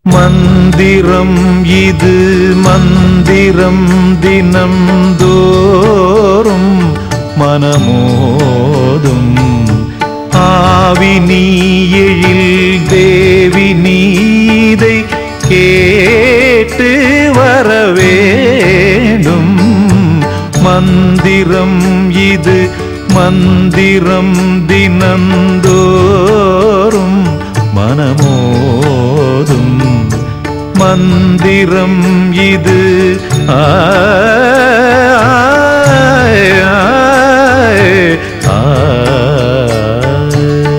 மந்திரம் இது மந்திரம் தினம் தோறும் மனமோதும் ஆவி நீ எழில் தேவி நீதை கேட்டு வர வேண்டும் மந்திரம் இது மந்திரம் தினந்தோறும் மனமோதும் மந்திரம் இது ஆய், ஆய், ஆய்.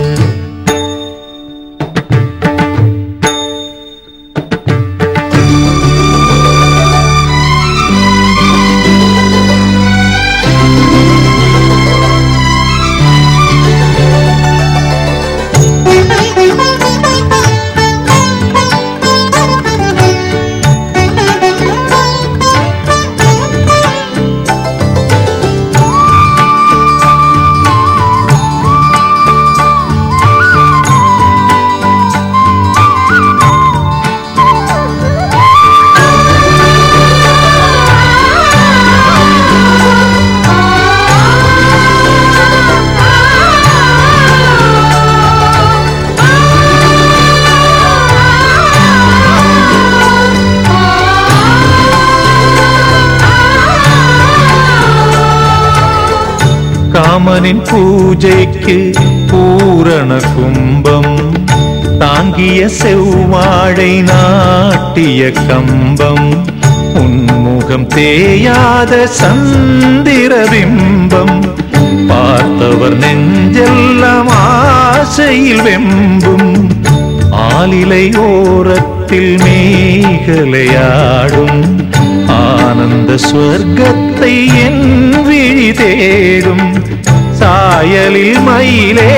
காமனின் பூஜைக்கு பூரண கும்பம் தாங்கிய செவ்வாழை நாட்டிய கம்பம் உன்முகம் தேயாத சந்திர பிம்பம் பார்த்தவர் நெஞ்செல்லாம் ஆசையில் வெம்பும் ஆலிலை ஓரத்தில் மேகலையாடும் ஆனந்த ஸ்வர்க்கத்தை என் விழி தேடும் சாயலில் மயிலே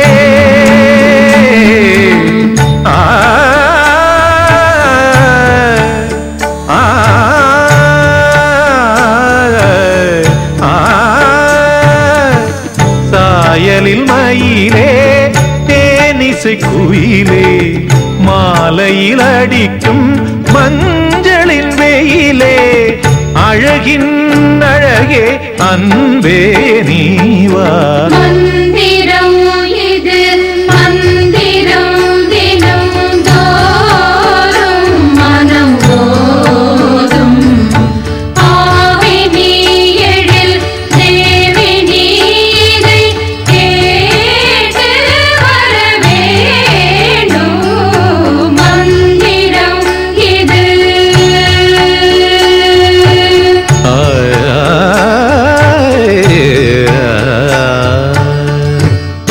ஆ, ஆ, ஆ, சாயலில் மயிலே தேனிசை குயிலே மாலையில் அடிக்கும் மஞ்சளின் வெயிலே அழகின் அழகே அன்பே நீவா மந்திரம் இது மந்திரம் தினம் தோறும் மனம் போதும் ஆவி நீ எழில் தேவி நீதை கேட்டு வர வேண்டும் மந்திரம் இது ஆய், ஆய்.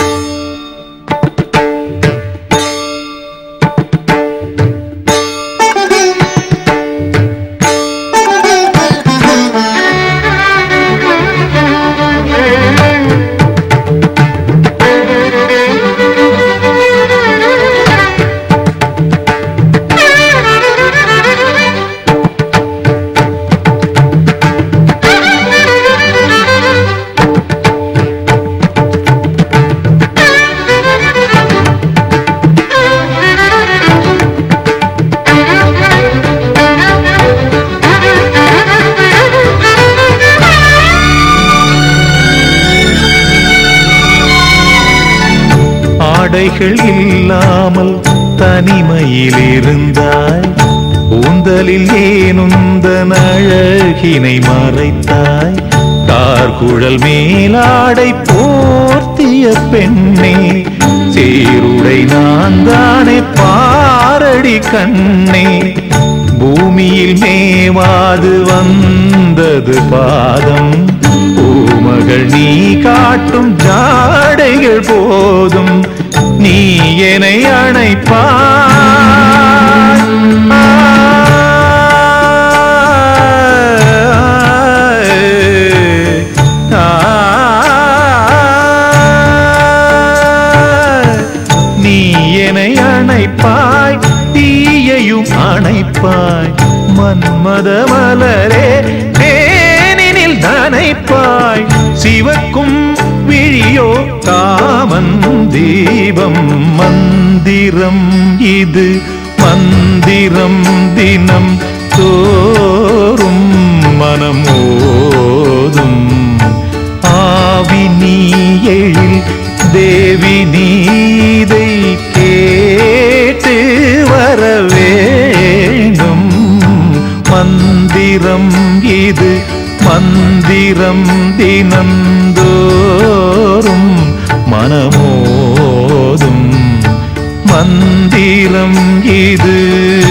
ஆடைகள் இல்லாமல் தனிமையில் இருந்தாய் கூந்தலில் ஏனுந்தன் அழகினை மறைத்தாய் கார்குழல் மேலாடை போர்த்திய பெண்ணே சீருடை நான் தானே பாரடி கண்ணே பூமியில் மேவாது வந்தது பாதம் பூமகள் நீ காட்டும் ஜாடைகள் போதும் நீ என்னை அணைப்பாய் நீ என்னை அணைப்பாய் தீயையும் அணைப்பாய் மன்மத மலரே தேனினில் நனைப்பாய் சிவக்கும் விழியோ காமன் தீபம் மந்திரம் இது மந்திரம் மந்திரம் தினம் தோறும் மனம் ஓதும் ஆவி நீ எழில் தேவி நீதை கேட்டு வர வேண்டும் மந்திரம் இது மந்திரம் தினந்தோறும் மனமோதும் மந்திரம் இது